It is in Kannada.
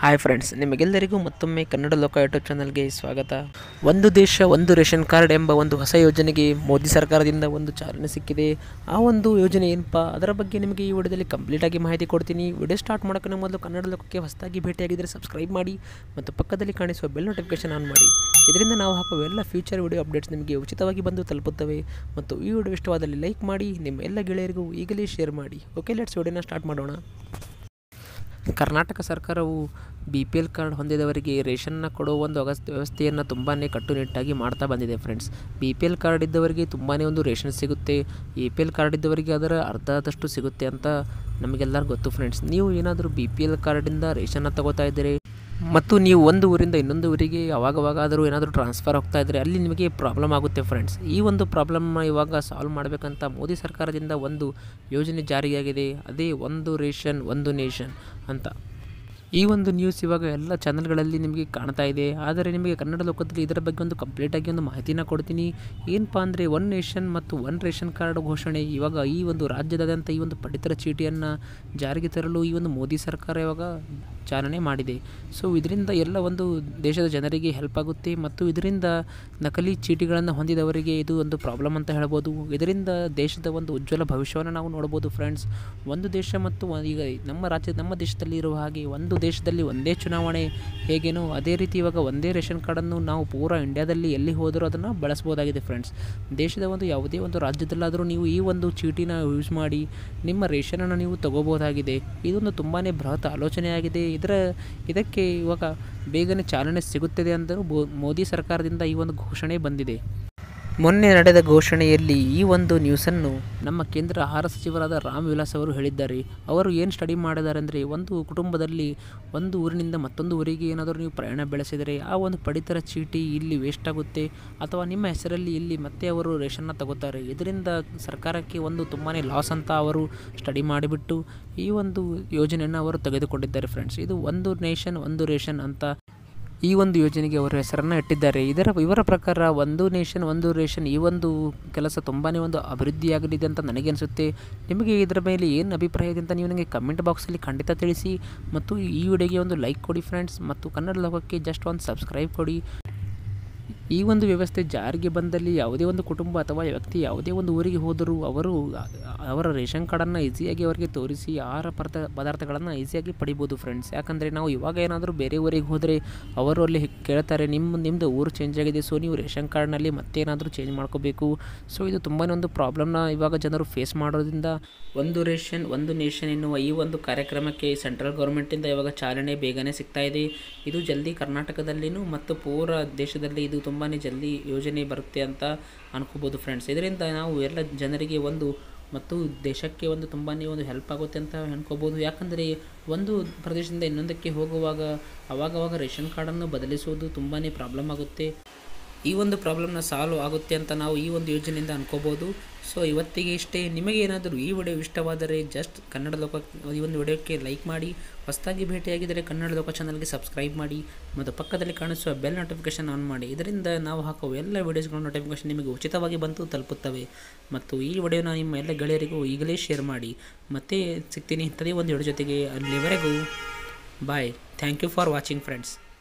ಹಾಯ್ ಫ್ರೆಂಡ್ಸ್ ನಿಮಗೆಲ್ಲರಿಗೂ ಮತ್ತೊಮ್ಮೆ ಕನ್ನಡ ಲೋಕ ಯೂಟ್ಯೂಬ್ ಚಾನಲ್ಗೆ ಸ್ವಾಗತ ಒಂದು ದೇಶ ಒಂದು ರೇಷನ್ ಕಾರ್ಡ್ ಎಂಬ ಒಂದು ಹೊಸ ಯೋಜನೆಗೆ ಮೋದಿ ಸರ್ಕಾರದಿಂದ ಒಂದು ಚಾಲನೆ ಸಿಕ್ಕಿದೆ ಆ ಒಂದು ಯೋಜನೆ ಏನಪ್ಪ ಅದರ ಬಗ್ಗೆ ನಿಮಗೆ ಈ ವಿಡಿಯೋದಲ್ಲಿ ಕಂಪ್ಲೀಟಾಗಿ ಮಾಹಿತಿ ಕೊಡ್ತೀನಿ ವಿಡಿಯೋ ಸ್ಟಾರ್ಟ್ ಮಾಡೋಕ್ಕೂ ಮೊದಲು ಕನ್ನಡ ಲೋಕಕ್ಕೆ ಹೊಸದಾಗಿ ಭೇಟಿಯಾಗಿದ್ದರೆ ಸಬ್ಸ್ಕ್ರೈಬ್ ಮಾಡಿ ಮತ್ತು ಪಕ್ಕದಲ್ಲಿ ಕಾಣಿಸುವ ಬೆಲ್ ನೋಟಿಫಿಕೇಶನ್ ಆನ್ ಮಾಡಿ ಇದರಿಂದ ನಾವು ಹಾಕುವ ಎಲ್ಲ ಫ್ಯೂಚರ್ ವಿಡಿಯೋ ಅಪ್ಡೇಟ್ಸ್ ನಿಮಗೆ ಉಚಿತವಾಗಿ ಬಂದು ತಲುಪುತ್ತವೆ ಮತ್ತು ಈ ವಿಡಿಯೋ ಇಷ್ಟವಾದಲ್ಲಿ ಲೈಕ್ ಮಾಡಿ ನಿಮ್ಮ ಎಲ್ಲ ಗೆಳೆಯರಿಗೂ ಈಗಲೇ ಶೇರ್ ಮಾಡಿ ಓಕೆ ಲೆಟ್ಸ್ ವಿಡಿಯೋನ ಸ್ಟಾರ್ಟ್ ಮಾಡೋಣ ಕರ್ನಾಟಕ ಸರ್ಕಾರವು ಬಿ ಪಿ ಎಲ್ ಕಾರ್ಡ್ ಹೊಂದಿದವರಿಗೆ ರೇಷನ್ನ ಕೊಡುವ ಒಂದು ಅಗಸ್ತ್ ವ್ಯವಸ್ಥೆಯನ್ನು ತುಂಬಾ ಕಟ್ಟುನಿಟ್ಟಾಗಿ ಮಾಡ್ತಾ ಬಂದಿದೆ friends B P L card ಇದ್ದವರಿಗೆ ತುಂಬಾ ಒಂದು ರೇಷನ್ ಸಿಗುತ್ತೆ ಎ ಪಿ ಎಲ್ ಕಾರ್ಡ್ ಇದ್ದವರಿಗೆ ಅದರ ಅರ್ಧದಷ್ಟು ಸಿಗುತ್ತೆ ಅಂತ ನಮಗೆಲ್ಲರೂ ಗೊತ್ತು ಫ್ರೆಂಡ್ಸ್ ನೀವು ಏನಾದರೂ ಬಿ ಪಿ ಎಲ್ ಕಾರ್ಡಿಂದ ರೇಷನ್ನ ತಗೋತಾ ಇದ್ದೀರಿ ಮತ್ತು ನೀವು ಒಂದು ಊರಿಂದ ಇನ್ನೊಂದು ಊರಿಗೆ ಅವಾಗವಾಗಾದರೂ ಏನಾದರೂ ಟ್ರಾನ್ಸ್ಫರ್ ಹೋಗ್ತಾ ಇದ್ದರೆ ಅಲ್ಲಿ ನಿಮಗೆ ಪ್ರಾಬ್ಲಮ್ ಆಗುತ್ತೆ ಫ್ರೆಂಡ್ಸ್ ಈ ಒಂದು ಪ್ರಾಬ್ಲಮ್ನ ಇವಾಗ ಸಾಲ್ವ್ ಮಾಡಬೇಕಂತ ಮೋದಿ ಸರ್ಕಾರದಿಂದ ಒಂದು ಯೋಜನೆ ಜಾರಿಯಾಗಿದೆ ಅದೇ ಒಂದು ರೇಷನ್ ಒಂದು ನೇಷನ್ ಅಂತ ಈ ಒಂದು ನ್ಯೂಸ್ ಇವಾಗ ಎಲ್ಲ ಚಾನಲ್ಗಳಲ್ಲಿ ನಿಮಗೆ ಕಾಣ್ತಾ ಇದೆ ಆದರೆ ನಿಮಗೆ ಕನ್ನಡ ಲೋಕದಲ್ಲಿ ಇದರ ಬಗ್ಗೆ ಒಂದು ಕಂಪ್ಲೀಟಾಗಿ ಒಂದು ಮಾಹಿತಿನ ಕೊಡ್ತೀನಿ ಏನಪ್ಪ ಅಂದರೆ ಒನ್ ನೇಷನ್ ಮತ್ತು ಒನ್ ರೇಷನ್ ಕಾರ್ಡ್ ಘೋಷಣೆ ಇವಾಗ ಈ ಒಂದು ರಾಜ್ಯದಾದ್ಯಂತ ಈ ಒಂದು ಪಡಿತರ ಚೀಟಿಯನ್ನು ಜಾರಿಗೆ ತರಲು ಈ ಒಂದು ಮೋದಿ ಸರ್ಕಾರ ಇವಾಗ ಚಾಲನೆ ಮಾಡಿದೆ ಸೊ ಇದರಿಂದ ಎಲ್ಲ ಒಂದು ದೇಶದ ಜನರಿಗೆ ಹೆಲ್ಪ್ ಆಗುತ್ತೆ ಮತ್ತು ಇದರಿಂದ ನಕಲಿ ಚೀಟಿಗಳನ್ನು ಹೊಂದಿದವರಿಗೆ ಇದು ಒಂದು ಪ್ರಾಬ್ಲಮ್ ಅಂತ ಹೇಳ್ಬೋದು ಇದರಿಂದ ದೇಶದ ಒಂದು ಉಜ್ವಲ ಭವಿಷ್ಯವನ್ನು ನಾವು ನೋಡ್ಬೋದು ಫ್ರೆಂಡ್ಸ್ ಒಂದು ದೇಶ ಮತ್ತು ಒ- ಈಗ ನಮ್ಮ ರಾಜ್ಯ ನಮ್ಮ ದೇಶದಲ್ಲಿ ಇರುವ ಹಾಗೆ ಒಂದು ದೇಶದಲ್ಲಿ ಒಂದೇ ಚುನಾವಣೆ ಹೇಗೇನೋ ಅದೇ ರೀತಿ ಇವಾಗ ಒಂದೇ ರೇಷನ್ ಕಾರ್ಡನ್ನು ನಾವು ಪೂರಾ ಇಂಡಿಯಾದಲ್ಲಿ ಎಲ್ಲಿ ಹೋದರೂ ಅದನ್ನು ಬಳಸ್ಬೋದಾಗಿದೆ ಫ್ರೆಂಡ್ಸ್ ದೇಶದ ಒಂದು ಯಾವುದೇ ಒಂದು ರಾಜ್ಯದಲ್ಲಾದರೂ ನೀವು ಈ ಒಂದು ಚೀಟಿನ ಯೂಸ್ ಮಾಡಿ ನಿಮ್ಮ ರೇಷನನ್ನು ನೀವು ತಗೋಬೋದಾಗಿದೆ ಇದೊಂದು ತುಂಬಾ ಬೃಹತ್ ಆಲೋಚನೆಯಾಗಿದೆ ಇದರ ಇದಕ್ಕೆ ಇವಾಗ ಬೇಗನೆ ಚಾಲನೆ ಸಿಗುತ್ತದೆ ಅಂದರೂ ಬೋ ಮೋದಿ ಸರ್ಕಾರದಿಂದ ಈ ಒಂದು ಘೋಷಣೆ ಬಂದಿದೆ ಮೊನ್ನೆ ನಡೆದ ಘೋಷಣೆಯಲ್ಲಿ ಈ ಒಂದು ನ್ಯೂಸನ್ನು ನಮ್ಮ ಕೇಂದ್ರ ಆಹಾರ ಸಚಿವರಾದ ರಾಮ್ ವಿಲಾಸ್ ಅವರು ಹೇಳಿದ್ದಾರೆ ಅವರು ಏನು ಸ್ಟಡಿ ಮಾಡಿದ್ದಾರೆ ಅಂದರೆ ಒಂದು ಕುಟುಂಬದಲ್ಲಿ ಒಂದು ಊರಿನಿಂದ ಮತ್ತೊಂದು ಊರಿಗೆ ಏನಾದರೂ ನೀವು ಪ್ರಯಾಣ ಬೆಳೆಸಿದರೆ ಆ ಒಂದು ಪಡಿತರ ಚೀಟಿ ಇಲ್ಲಿ ವೇಸ್ಟ್ ಆಗುತ್ತೆ ಅಥವಾ ನಿಮ್ಮ ಹೆಸರಲ್ಲಿ ಇಲ್ಲಿ ಮತ್ತೆ ಅವರು ರೇಷನ್ನ ತಗೋತಾರೆ ಇದರಿಂದ ಸರ್ಕಾರಕ್ಕೆ ಒಂದು ತುಂಬಾ ಲಾಸ್ ಅಂತ ಅವರು ಸ್ಟಡಿ ಮಾಡಿಬಿಟ್ಟು ಈ ಒಂದು ಯೋಜನೆಯನ್ನು ಅವರು ತೆಗೆದುಕೊಂಡಿದ್ದಾರೆ ಫ್ರೆಂಡ್ಸ್ ಇದು ಒಂದು ನೇಷನ್ ಒಂದು ರೇಷನ್ ಅಂತ ಈ ಒಂದು ಯೋಜನೆಗೆ ಅವರ ಹೆಸರನ್ನು ಇಟ್ಟಿದ್ದಾರೆ ಇದರ ಇವರ ಪ್ರಕಾರ ಒಂದು ನೇಷನ್ ಒಂದು ರೇಷನ್ ಈ ಒಂದು ಕೆಲಸ ತುಂಬಾ ಒಂದು ಅಭಿವೃದ್ಧಿಯಾಗಲಿದೆ ಅಂತ ನನಗೆ ಅನಿಸುತ್ತೆ ನಿಮಗೆ ಇದರ ಮೇಲೆ ಏನು ಅಭಿಪ್ರಾಯ ಇದೆ ಅಂತ ನೀವು ನನಗೆ ಕಮೆಂಟ್ ಬಾಕ್ಸಲ್ಲಿ ಖಂಡಿತ ತಿಳಿಸಿ ಮತ್ತು ಈ ವಿಡಿಯೋಗೆ ಒಂದು ಲೈಕ್ ಕೊಡಿ ಫ್ರೆಂಡ್ಸ್ ಮತ್ತು ಕನ್ನಡ ಲೋಕಕ್ಕೆ ಜಸ್ಟ್ ಒಂದು ಸಬ್ಸ್ಕ್ರೈಬ್ ಕೊಡಿ ಈ ಒಂದು ವ್ಯವಸ್ಥೆ ಜಾರಿಗೆ ಬಂದಲ್ಲಿ ಯಾವುದೇ ಒಂದು ಕುಟುಂಬ ಅಥವಾ ವ್ಯಕ್ತಿ ಯಾವುದೇ ಒಂದು ಊರಿಗೆ ಹೋದರೂ ಅವರು ಅವರ ರೇಷನ್ ಕಾರ್ಡನ್ನು ಈಸಿಯಾಗಿ ಅವರಿಗೆ ತೋರಿಸಿ ಆಹಾರ ಪದಾರ್ಥ ಪದಾರ್ಥಗಳನ್ನು ಈಸಿಯಾಗಿ ಪಡಿಬೋದು ಫ್ರೆಂಡ್ಸ್ ಯಾಕಂದರೆ ನಾವು ಇವಾಗ ಏನಾದರೂ ಬೇರೆ ಊರಿಗೆ ಹೋದರೆ ಅವರು ಅಲ್ಲಿ ಕೇಳ್ತಾರೆ ನಿಮ್ಮ ನಿಮ್ಮದು ಊರು ಚೇಂಜ್ ಆಗಿದೆ ಸೊ ನೀವು ರೇಷನ್ ಕಾರ್ಡ್ನಲ್ಲಿ ಮತ್ತೇನಾದರೂ ಚೇಂಜ್ ಮಾಡ್ಕೋಬೇಕು ಸೊ ಇದು ತುಂಬಾ ಒಂದು ಪ್ರಾಬ್ಲಮ್ನ ಇವಾಗ ಜನರು ಫೇಸ್ ಮಾಡೋದ್ರಿಂದ ಒಂದು ರೇಷನ್ ಒಂದು ನೇಷನ್ ಎನ್ನುವ ಈ ಒಂದು ಕಾರ್ಯಕ್ರಮಕ್ಕೆ ಸೆಂಟ್ರಲ್ ಗೌರ್ಮೆಂಟಿಂದ ಇವಾಗ ಚಾಲನೆ ಬೇಗನೆ ಸಿಗ್ತಾ ಇದೆ ಇದು ಜಲ್ದಿ ಕರ್ನಾಟಕದಲ್ಲಿನೂ ಮತ್ತು ಪೂರ ದೇಶದಲ್ಲಿ ಇದು ತುಂಬಾ ಜಲ್ದಿ ಯೋಜನೆ ಬರುತ್ತೆ ಅಂತ ಅನ್ಕೋಬೋದು ಫ್ರೆಂಡ್ಸ್ ಇದರಿಂದ ನಾವು ಎಲ್ಲ ಜನರಿಗೆ ಒಂದು ಮತ್ತು ದೇಶಕ್ಕೆ ಒಂದು ತುಂಬಾ ಒಂದು ಹೆಲ್ಪ್ ಆಗುತ್ತೆ ಅಂತ ಅನ್ಕೋಬೋದು ಯಾಕಂದರೆ ಒಂದು ಪ್ರದೇಶದಿಂದ ಇನ್ನೊಂದಕ್ಕೆ ಹೋಗುವಾಗ ಅವಾಗವಾಗ ರೇಷನ್ ಕಾರ್ಡನ್ನು ಬದಲಿಸುವುದು ತುಂಬಾ ಪ್ರಾಬ್ಲಮ್ ಆಗುತ್ತೆ ಈ ಒಂದು ಪ್ರಾಬ್ಲಮ್ನ ಸಾಲ್ವ್ ಆಗುತ್ತೆ ಅಂತ ನಾವು ಈ ಒಂದು ಯೋಜನೆಯಿಂದ ಅನ್ಕೋಬೋದು ಸೊ ಇವತ್ತಿಗೆ ಇಷ್ಟೇ ನಿಮಗೆ ಏನಾದರೂ ಈ ವಿಡಿಯೋ ಇಷ್ಟವಾದರೆ ಜಸ್ಟ್ ಕನ್ನಡ ಲೋಕ ಈ ಒಂದು ವಿಡಿಯೋಕ್ಕೆ ಲೈಕ್ ಮಾಡಿ ಹೊಸದಾಗಿ ಭೇಟಿಯಾಗಿದ್ದರೆ ಕನ್ನಡ ಲೋಕ ಚಾನಲ್ಗೆ ಸಬ್ಸ್ಕ್ರೈಬ್ ಮಾಡಿ ಮತ್ತು ಪಕ್ಕದಲ್ಲಿ ಕಾಣಿಸುವ ಬೆಲ್ ನೋಟಿಫಿಕೇಶನ್ ಆನ್ ಮಾಡಿ ಇದರಿಂದ ನಾವು ಹಾಕುವ ಎಲ್ಲ ವಿಡಿಯೋಸ್ಗಳ ನೋಟಿಫಿಕೇಶನ್ ನಿಮಗೆ ಉಚಿತವಾಗಿ ಬಂದು ತಲುಪುತ್ತವೆ ಮತ್ತು ಈ ವಿಡಿಯೋನ ನಿಮ್ಮ ಎಲ್ಲ ಗೆಳೆಯರಿಗೂ ಈಗಲೇ ಶೇರ್ ಮಾಡಿ ಮತ್ತೆ ಸಿಗ್ತೀನಿ ಇಂಥದೇ ಒಂದು ವಿಡಿಯೋ ಜೊತೆಗೆ ಅಲ್ಲಿವರೆಗೂ bye thank you for watching friends